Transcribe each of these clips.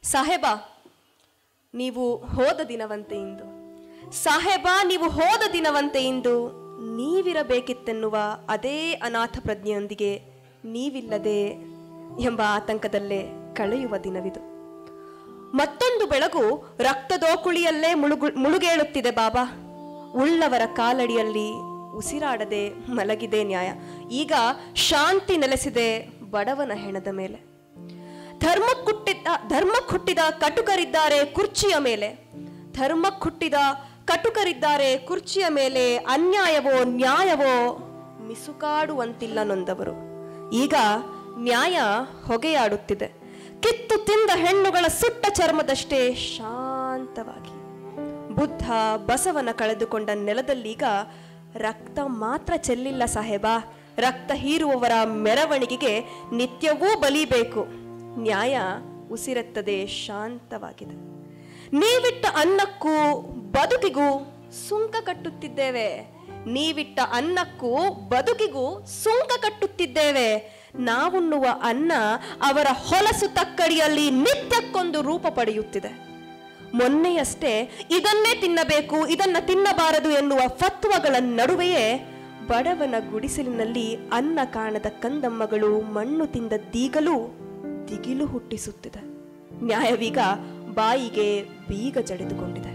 ಸಾಹೇಬ ನೀವು ಹೋದ ದಿನವಂತೆ ಇಂದು ಸಾಹೇಬ ನೀವು ಹೋದ ದಿನವಂತೆ ಇಂದು ನೀವಿರಬೇಕಿತ್ತೆನ್ನುವ ಅದೇ ಅನಾಥ ಪ್ರಜ್ಞೆಯೊಂದಿಗೆ ನೀವಿಲ್ಲದೆ ಎಂಬ ಆತಂಕದಲ್ಲೇ ಕಳೆಯುವ ದಿನವಿದು ಮತ್ತೊಂದು ಬೆಳಗು ರಕ್ತದೋಕುಳಿಯಲ್ಲೇ ಮುಳುಗು ಮುಳುಗೇಳುತ್ತಿದೆ ಬಾಬಾ ಉಳ್ಳವರ ಕಾಲಡಿಯಲ್ಲಿ ಉಸಿರಾಡದೆ ಮಲಗಿದೆ ನ್ಯಾಯ ಈಗ ಶಾಂತಿ ನೆಲೆಸಿದೆ ಬಡವನ ಹೆಣದ ಮೇಲೆ ಧರ್ಮಕ್ಕುಟ್ಟಿದ್ದ ಧರ್ಮಕ್ಕುಟ್ಟಿದ ಕಟುಕರಿದ್ದಾರೆ ಕುರ್ಚಿಯ ಮೇಲೆ ಧರ್ಮಕ್ಕುಟ್ಟಿದ ಕಟುಕರಿದ್ದಾರೆ ಕುರ್ಚಿಯ ಮೇಲೆ ಅನ್ಯಾಯವೋ ನ್ಯಾಯವೋ ಮಿಸುಕಾಡುವಂತಿಲ್ಲ ನೊಂದವರು ಈಗ ನ್ಯಾಯ ಹೊಗೆಯಾಡುತ್ತಿದೆ ಕಿತ್ತು ತಿಂದ ಹೆಣ್ಣುಗಳ ಸುಟ್ಟ ಚರ್ಮದಷ್ಟೇ ಶಾಂತವಾಗಿ ಬುದ್ಧ ಬಸವನ ಕಳೆದುಕೊಂಡ ನೆಲದಲ್ಲೀಗ ರಕ್ತ ಮಾತ್ರ ಚೆಲ್ಲಿಲ್ಲ ಸಾಹೇಬ ರಕ್ತ ಹೀರುವವರ ಮೆರವಣಿಗೆಗೆ ನಿತ್ಯವೂ ಬಲಿಬೇಕು ನ್ಯಾಯ ಉಸಿರೆತ್ತದೆ ಶಾಂತವಾಗಿದೆ ನೀವಿಟ್ಟ ಅನ್ನಕ್ಕೂ ಬದುಕಿಗೂ ಸುಂಕ ಕಟ್ಟುತ್ತಿದ್ದೇವೆ ನೀವಿಟ್ಟ ಅನ್ನಕ್ಕೂ ಬದುಕಿಗೂ ಸುಂಕ ಕಟ್ಟುತ್ತಿದ್ದೇವೆ ನಾವುಣ್ಣುವ ಅನ್ನ ಅವರ ಹೊಲಸು ತಕ್ಕಡಿಯಲ್ಲಿ ನಿತ್ಯಕ್ಕೊಂದು ರೂಪ ಪಡೆಯುತ್ತಿದೆ ಮೊನ್ನೆಯಷ್ಟೇ ಇದನ್ನೇ ತಿನ್ನಬೇಕು ಇದನ್ನ ತಿನ್ನಬಾರದು ಎನ್ನುವ ಫತ್ವಗಳ ನಡುವೆಯೇ ಬಡವನ ಗುಡಿಸಲಿನಲ್ಲಿ ಅನ್ನ ಕಾಣದ ಕಂದಮ್ಮಗಳು ಮಣ್ಣು ತಿಂದ ದೀಗಲು ದಿಗಿಲು ಹುಟ್ಟಿಸುತ್ತಿದೆ ನ್ಯಾಯವೀಗ ಬಾಯಿಗೆ ಬೀಗ ಜಡಿದುಕೊಂಡಿದೆ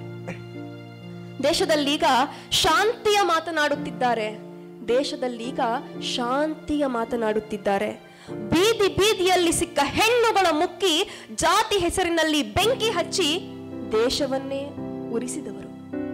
ದೇಶದಲ್ಲೀಗ ಶಾಂತಿಯ ಮಾತನಾಡುತ್ತಿದ್ದಾರೆ ದೇಶದಲ್ಲೀಗ ಶಾಂತಿಯ ಮಾತನಾಡುತ್ತಿದ್ದಾರೆ ಬೀದಿ ಬೀದಿಯಲ್ಲಿ ಸಿಕ್ಕ ಹೆಣ್ಣುಗಳ ಮುಕ್ಕಿ ಜಾತಿ ಹೆಸರಿನಲ್ಲಿ ಬೆಂಕಿ ಹಚ್ಚಿ ದೇಶವನ್ನೇ ಉರಿಸಿದವರು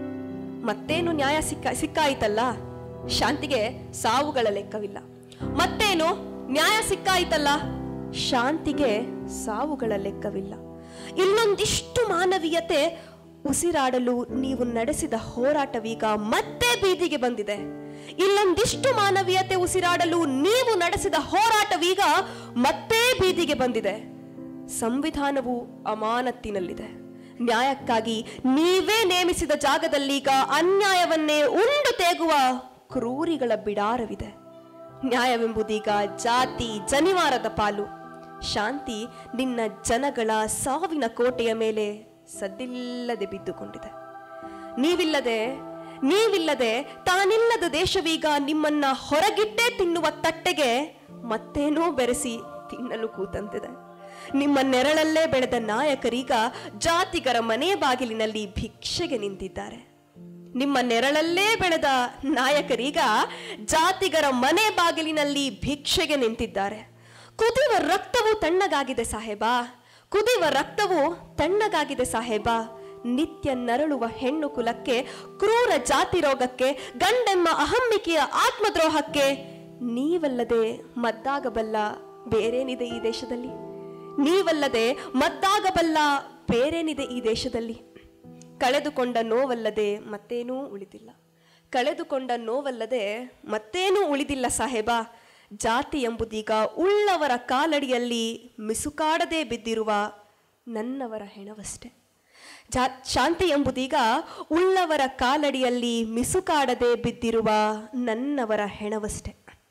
ಮತ್ತೇನು ನ್ಯಾಯ ಸಿಕ್ಕ ಸಿಕ್ಕಾಯಿತಲ್ಲ ಶಾಂತಿಗೆ ಸಾವುಗಳ ಲೆಕ್ಕವಿಲ್ಲ ಮತ್ತೇನು ನ್ಯಾಯ ಸಿಕ್ಕಾಯಿತಲ್ಲ ಶಾಂತಿಗೆ ಸಾವುಗಳ ಲೆಕ್ಕವಿಲ್ಲ ಇಲ್ಲೊಂದಿಷ್ಟು ಮಾನವೀಯತೆ ಉಸಿರಾಡಲು ನೀವು ನಡೆಸಿದ ಹೋರಾಟವೀಗ ಮತ್ತೆ ಬೀದಿಗೆ ಬಂದಿದೆ ಇಲ್ಲೊಂದಿಷ್ಟು ಮಾನವೀಯತೆ ಉಸಿರಾಡಲು ನೀವು ನಡೆಸಿದ ಹೋರಾಟವೀಗ ಮತ್ತೆ ಬೀದಿಗೆ ಬಂದಿದೆ ಸಂವಿಧಾನವು ಅಮಾನತ್ತಿನಲ್ಲಿದೆ ನ್ಯಾಯಕ್ಕಾಗಿ ನೀವೇ ನೇಮಿಸಿದ ಜಾಗದಲ್ಲೀಗ ಅನ್ಯಾಯವನ್ನೇ ಉಂಡು ತೇಗುವ ಕ್ರೂರಿಗಳ ಬಿಡಾರವಿದೆ ನ್ಯಾಯವೆಂಬುದೀಗ ಜಾತಿ ಜನಿವಾರದ ಪಾಲು ಶಾಂತಿ ನಿನ್ನ ಜನಗಳ ಸಾವಿನ ಕೋಟೆಯ ಮೇಲೆ ಸದ್ದಿಲ್ಲದೆ ಬಿದ್ದುಕೊಂಡಿದೆ ನೀವಿಲ್ಲದೆ ನೀವಿಲ್ಲದೆ ತಾನಿಲ್ಲದ ದೇಶವೀಗ ನಿಮ್ಮನ್ನ ಹೊರಗಿಟ್ಟೇ ತಿನ್ನುವ ತಟ್ಟೆಗೆ ಮತ್ತೇನೋ ಬೆರೆಸಿ ತಿನ್ನಲು ಕೂತಂತಿದೆ ನಿಮ್ಮ ನೆರಳಲ್ಲೇ ಬೆಳೆದ ನಾಯಕರೀಗ ಜಾತಿಗರ ಮನೆ ಬಾಗಿಲಿನಲ್ಲಿ ಭಿಕ್ಷೆಗೆ ನಿಂತಿದ್ದಾರೆ ನಿಮ್ಮ ನೆರಳಲ್ಲೇ ಬೆಳೆದ ನಾಯಕರೀಗ ಜಾತಿಗರ ಮನೆ ಬಾಗಿಲಿನಲ್ಲಿ ಭಿಕ್ಷೆಗೆ ನಿಂತಿದ್ದಾರೆ ಕುದಿಯುವ ರಕ್ತವು ತಣ್ಣಗಾಗಿದೆ ಸಾಹೇಬ ಕುದಿಯುವ ರಕ್ತವು ತಣ್ಣಗಾಗಿದೆ ಸಾಹೇಬ ನಿತ್ಯ ನರಳುವ ಹೆಣ್ಣು ಕುಲಕ್ಕೆ ಕ್ರೂರ ಜಾತಿ ರೋಗಕ್ಕೆ ಗಂಡೆಮ್ಮ ಅಹಮ್ಮಿಕೆಯ ಆತ್ಮದ್ರೋಹಕ್ಕೆ ನೀವಲ್ಲದೆ ಮದ್ದಾಗಬಲ್ಲ ಬೇರೇನಿದೆ ಈ ದೇಶದಲ್ಲಿ ನೀವಲ್ಲದೆ ಮದ್ದಾಗಬಲ್ಲ ಬೇರೇನಿದೆ ಈ ದೇಶದಲ್ಲಿ ಕಳೆದುಕೊಂಡ ನೋವಲ್ಲದೆ ಮತ್ತೇನೂ ಉಳಿದಿಲ್ಲ ಕಳೆದುಕೊಂಡ ನೋವಲ್ಲದೆ ಮತ್ತೇನೂ ಉಳಿದಿಲ್ಲ ಸಾಹೇಬ ಜಾತಿ ಎಂಬುದೀಗ ಉಳ್ಳವರ ಕಾಲಡಿಯಲ್ಲಿ ಮಿಸುಕಾಡದೆ ಬಿದ್ದಿರುವ ನನ್ನವರ ಹೆಣವಷ್ಟೆ ಜಾ ಶಾಂತಿ ಎಂಬುದೀಗ ಉಳ್ಳವರ ಕಾಲಡಿಯಲ್ಲಿ ಮಿಸುಕಾಡದೆ ಬಿದ್ದಿರುವ ನನ್ನವರ ಹೆಣವಷ್ಟೆ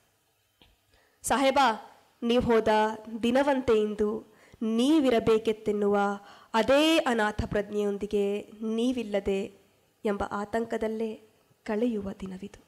ಸಾಹೇಬ ನೀವು ಹೋದ ದಿನವಂತೆ ಇಂದು ನೀವಿರಬೇಕೆತ್ತೆನ್ನುವ ಅದೇ ಅನಾಥ ಪ್ರಜ್ಞೆಯೊಂದಿಗೆ ನೀವಿಲ್ಲದೆ ಎಂಬ ಆತಂಕದಲ್ಲೇ ಕಳೆಯುವ ದಿನವಿದು